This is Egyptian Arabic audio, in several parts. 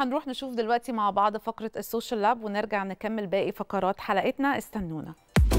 هنروح نشوف دلوقتي مع بعض فقرة السوشيال لاب ونرجع نكمل باقي فقرات حلقتنا استنونا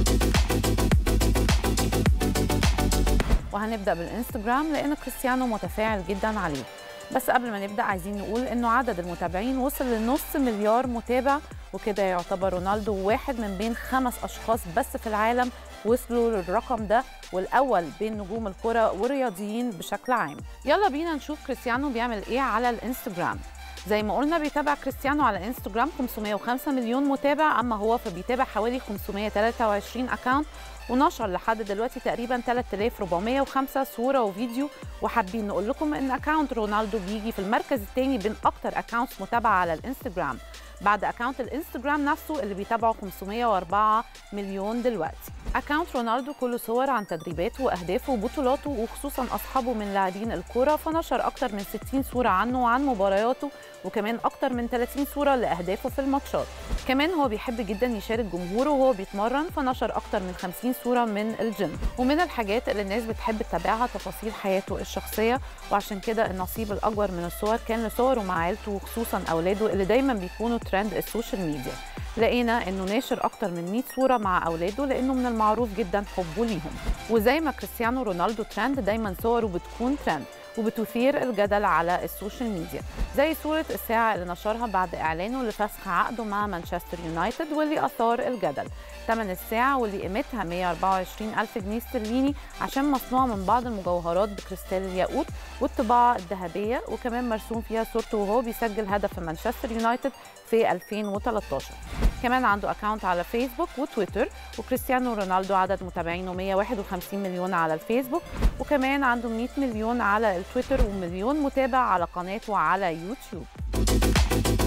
وهنبدأ بالإنستجرام لأن كريستيانو متفاعل جدا عليه بس قبل ما نبدأ عايزين نقول إنه عدد المتابعين وصل لنص مليار متابع وكده يعتبر رونالدو واحد من بين خمس أشخاص بس في العالم وصلوا للرقم ده والأول بين نجوم الكرة والرياضيين بشكل عام يلا بينا نشوف كريستيانو بيعمل إيه على الإنستجرام زي ما قلنا بيتابع كريستيانو على انستجرام 505 مليون متابع اما هو فبيتابع حوالي 523 اكونت ونشر لحد دلوقتي تقريبا 3405 صوره وفيديو وحابين نقول لكم ان اكونت رونالدو بيجي في المركز الثاني بين اكتر اكونتس متابعه على الانستجرام بعد اكونت الانستجرام نفسه اللي بيتابعه 504 مليون دلوقتي اكونت رونالدو كله صور عن تدريباته واهدافه وبطولاته وخصوصا اصحابه من لاعبين الكوره فنشر اكتر من 60 صوره عنه وعن مبارياته وكمان اكتر من 30 صوره لاهدافه في الماتشات كمان هو بيحب جدا يشارك جمهوره وهو بيتمرن فنشر اكتر من 50 صوره من الجيم ومن الحاجات اللي الناس بتحب تتابعها تفاصيل حياته الشخصيه وعشان كده النصيب الاكبر من الصور كان لصوره مع عيلته وخصوصا اولاده اللي دايما بيكونوا ترند السوشيال ميديا لقينا انه ناشر اكتر من 100 صوره مع اولاده لانه من المعروف جدا حبه ليهم وزي ما كريستيانو رونالدو ترند دايما صوره بتكون ترند وبتثير الجدل على السوشيال ميديا زي صورة الساعة اللي نشرها بعد إعلانه لفسخ عقده مع مانشستر يونايتد واللي أثار الجدل ثمن الساعة واللي قيمتها 124 ألف جنيه استرليني عشان مصنوعة من بعض المجوهرات بكريستال الياقوت والطباعة الذهبية وكمان مرسوم فيها صورته وهو بيسجل هدف في مانشستر يونايتد في 2013 كمان عنده اكونت على فيسبوك وتويتر وكريستيانو رونالدو عدد متابعينه 151 مليون على الفيسبوك وكمان عنده 100 مليون على التويتر ومليون متابع على قناته على يوتيوب